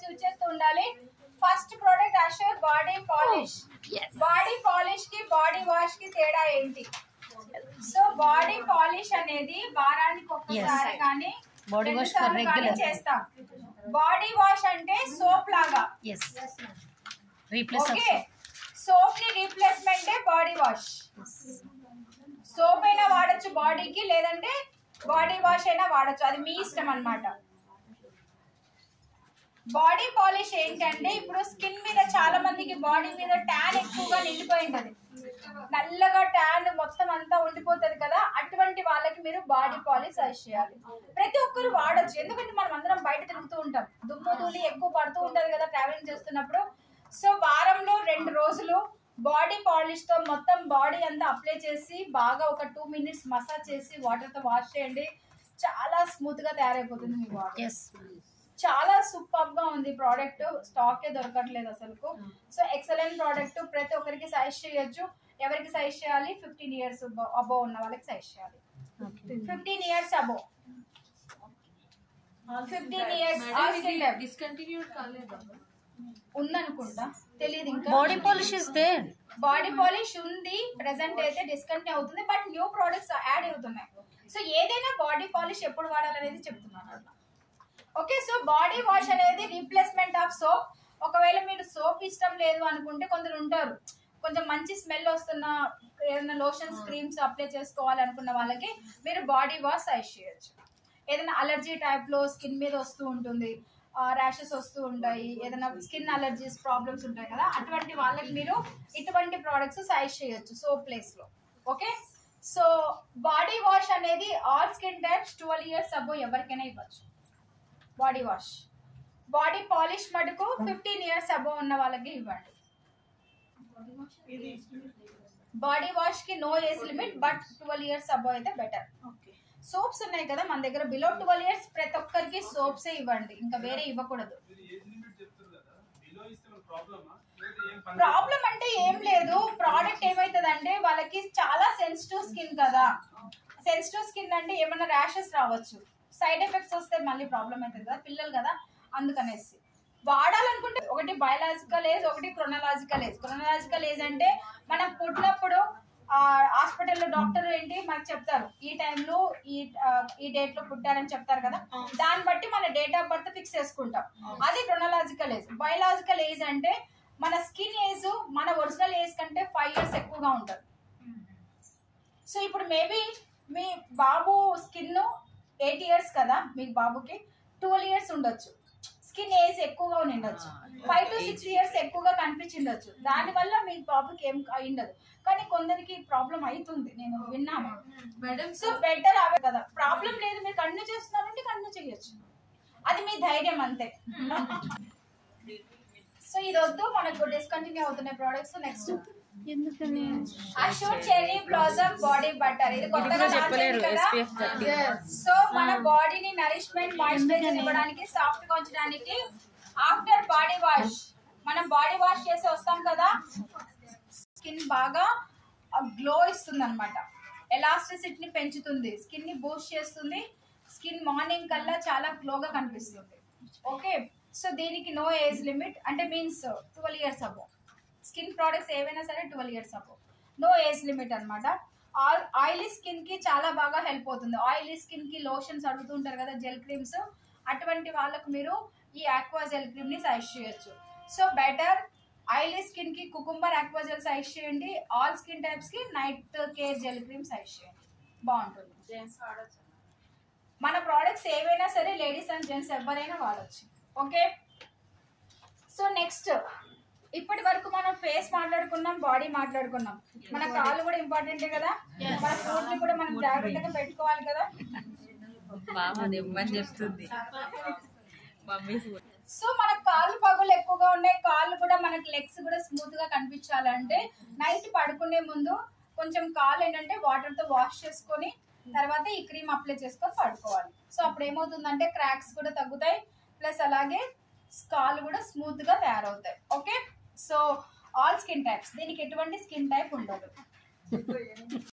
Products use చేస్తూ ఉండాలి first product Assure body polish yes body polish కి body wash కి తేడా ఏంటి సో బాడీ పాలిష్ అనేది వారానికి ఒక్కసారి Yes. కానీ Body wash for రెండుసార్లు కానీ regular. చేస్తాం బాడీ వాష్ అంటే సోప్ లాగా ఎస్ రీప్లేస్ ఓకే సోప్ ని రీప్లేస్మెంట్ బాడీ వాష్ సోప్ అయినా వాడచ్చు బాడీకి లేదంటే బాడీ వాష్ అయినా వాడచ్చు అది మీ ఇష్టం అన్నమాట బాడీ పాలిష్ ఏంటంటే ఇప్పుడు స్కిన్ మీద చాలా మందికి బాడీ మీద ట్యాన్ ఎక్కువగా నిండిపోయి ఉంటది నల్లగా ట్యాన్ మొత్తం అంతా ఉండిపోతుంది కదా అటువంటి వాళ్ళకి మీరు బాడీ పాలిష్ సజెస్ట్ చేయాలి ప్రతి ఒక్కరు వాడొచ్చు ఎందుకంటే మనం అందరం బయట తిరుగుతూ ఉంటాం దుమ్ము ధూళి ఎక్కువ పడుతూ ఉంటది కదా ట్రావెలింగ్ చేస్తున్నప్పుడు సో వారంలో రెండు రోజులు బాడీ పాలిష్ తో మొత్తం బాడీ అంతా అప్లై చేసి బాగా ఒక టూ మినిట్స్ మసాజ్ చేసి వాటర్ తో వాష్ చేయండి చాలా స్మూత్ గా తయారైపోతుంది మీ బాడీ ఎస్ చాలా సూపర్ గా ఉంది ప్రోడక్ట్ స్టాకే దొరకట్లేదు అసలు సో ఎక్సలెంట్ ప్రోడక్ట్ ప్రతి ఒక్కరికి సజెస్ట్ చేయొచ్చు ఎవరికి సజెస్ట్ చేయాలి ఫిఫ్టీన్ ఇయర్స్ అబో ఉన్న వాళ్ళకి సజెస్ట్ చేయాలి fifteen years above fifteen years discontinued కాలేదా ఉందనుకుంటా తెలియదు ఇంకా body polish is there body polish ఉంది ప్రెసెంట్ అయితే డిస్కంటిన్యూ అవుతుంది బట్ న్యూ ప్రోడక్ట్స్ యాడ్ అవుతున్నాయి సో ఏదైనా బాడీ పాలిష్ ఎప్పుడు వాడాలనేది చెప్తున్నాను అట్లా ఓకే సో బాడీ వాష్ అనేది రీప్లేస్మెంట్ ఆఫ్ సోప్ ఒకవేళ మీరు సోప్ ఇష్టం లేదు అనుకుంటే కొందరు ఉంటారు కొంచెం మంచి స్మెల్ వస్తున్న ఏదైనా లోషన్స్ క్రీమ్స్ అప్లై చేసుకోవాలి అనుకున్న వాళ్ళకి మీరు బాడీ వాష్ సజెస్ట్ చేయొచ్చు ఏదైనా అలర్జీ టైప్ లో స్కిన్ మీద వస్తూ ఉంటుంది ర్యాషెస్ వస్తూ ఉంటాయి ఏదైనా స్కిన్ అలర్జీస్ ప్రాబ్లమ్స్ ఉంటాయి కదా అటువంటి వాళ్ళకి మీరు ఇటువంటి ప్రోడక్ట్స్ సజెస్ట్ చేయొచ్చు సోప్ ప్లేస్ లో ఓకే సో బాడీ వాష్ అనేది all skin types twelve years above ఎవరికైనా ఇవ్వచ్చు బాడీ వాష్ బాడీ పాలిష్ మటుకు ఫిఫ్టీన్ ఇయర్స్ అబో ఉన్న వాళ్ళకి ఇవ్వండి బాడీ వాష్ కి no age limit but twelve years above అయితే బెటర్ సోప్స్ ఉన్నాయి కదా మన దగ్గర బిలో ట్వెల్వ్ ఇయర్స్ ప్రతి ఒక్కరికి సోప్సే ఇవ్వండి ఇంకా వేరే ఇవ్వకూడదు ప్రాబ్లం అంటే ఏం లేదు ప్రోడక్ట్ ఏమైతుందంటే వాళ్ళకి చాలా సెన్సిటివ్ స్కిన్ కదా సెన్సిటివ్ స్కిన్ అంటే ఏమైనా ర్యాషెస్ రావచ్చు సైడ్ ఎఫెక్ట్స్ వస్తే మళ్ళీ ప్రాబ్లం అవుతుంది కదా పిల్లలు కదా అందుకనేసి వాడాలనుకుంటే ఒకటి బయలాజికల్ ఏజ్ ఒకటి క్రొనలాజికల్ ఏజ్ క్రొనలాజికల్ ఏజ్ అంటే మనం పుట్టినప్పుడు హాస్పిటల్లో డాక్టర్ ఏంటి మనకు చెప్తారు ఈ టైంలో ఈ ఆ, ఈ డేట్ లో పుట్టారని చెప్తారు కదా దాన్ని బట్టి మన డేట్ ఆఫ్ బర్త్ ఫిక్స్ చేసుకుంటాం అది క్రొనలాజికల్ ఏజ్ బయలాజికల్ ఏజ్ అంటే మన స్కిన్ ఏజ్ మన ఒరిజినల్ ఏజ్ కంటే ఫైవ్ ఇయర్స్ ఎక్కువగా ఉంటుంది సో ఇప్పుడు మేబీ మీ బాబు స్కిన్ ఎయిట్ ఇయర్స్ కదా మీ బాబుకి ట్వెల్వ్ ఇయర్స్ ఉండొచ్చు స్కిన్ ఏజ్ ఎక్కువగా ఉండొచ్చు ఫైవ్ టు సిక్స్ ఇయర్స్ ఎక్కువగా కనిపించిండొచ్చు దానివల్ల మీ బాబుకి ఏం అయిండదు కానీ కొందరికి ప్రాబ్లం అవుతుంది నేను విన్నాను మేడం సో బెటర్ అవే కదా ప్రాబ్లం లేదు మీరు కంటిన్యూ చేస్తున్నారంటే కంటిన్యూ చేయొచ్చు అది మీ ధైర్యం అంతే సో ఇది వద్దు మనకు డిస్కంటిన్యూ అవుతున్నాయి ప్రోడక్ట్స్ నెక్స్ట్ ఎందుకని Assure cherry blossom body butter ఇది కొత్తగా చెప్పలేరు, లాంచ్ అయింది SPF కదా సో మన బాడీని నరిష్మెంట్ మాయిశ్చరైజర్ ఇవ్వడానికి సాఫ్ట్ గా ఉంచడానికి ఆఫ్టర్ బాడీ వాష్ మనం బాడీ వాష్ చేసి వస్తాం కదా స్కిన్ బాగా గ్లో ఇస్తుంది అనమాట ఎలాస్టిసిటీని పెంచుతుంది స్కిన్ ని బూస్ట్ చేస్తుంది స్కిన్ మార్నింగ్ కల్లా చాలా గ్లోగా కనిపిస్తుంది ఓకే సో దీనికి నో ఏజ్ లిమిట్ అంటే means twelve years above skin products ఏవైనా సరే twelve years above no age limit అనమాట ఆల్ ఆయిలీ స్కిన్ కి చాలా బాగా హెల్ప్ అవుతుంది ఆయిలీ స్కిన్ కి లోషన్స్ అడుగుతుంటారు కదా జెల్ క్రీమ్స్ అటువంటి వాళ్ళకు మీరు ఈ ఆక్వా జెల్ క్రీమ్ ని సజెస్ట్ చేయొచ్చు సో బెటర్ ఆయిలీ స్కిన్ కి కుకుంబర్ ఆక్వా జెల్ సజెస్ట్ చేయండి ఆల్ స్కిన్ టైప్స్ కి night care gel cream suggest చేయండి బాగుంటుంది మన ప్రోడక్ట్స్ ఏవైనా సరే లేడీస్ అండ్ జెంట్స్ ఎవరైనా వాడచ్చు ఓకే సో నెక్స్ట్ ఇప్పటి వరకు మనం ఫేస్ మాట్లాడుకున్నాం బాడీ మాట్లాడుకున్నాం మన కాళ్ళు కూడా ఇంపార్టెంటే కదా మన ఫుడ్ ని కూడా మనం జాగ్రత్తగా పెట్టుకోవాలి కదా బాబు ఇవ్వని చెప్తుంది మమ్మీ సో మన కాళ్ళు పగులు ఎక్కువగా ఉన్నాయి కాళ్ళు కూడా మనకి లెగ్స్ కూడా స్మూత్ గా కనిపించాలంటే నైట్ పడుకునే ముందు కొంచెం కాళ్ళు ఏంటంటే వాటర్ తో వాష్ చేసుకొని తర్వాత ఈ క్రీమ్ అప్లై చేసుకొని పడుకోవాలి సో అప్పుడు ఏమవుతుందంటే క్రాక్స్ కూడా తగ్గుతాయి ప్లస్ అలాగే కాళ్ళు కూడా స్మూత్ గా తయారవుతాయి okay so all skin types దీనికి ఎటువంటి స్కిన్ టైప్ ఉండదు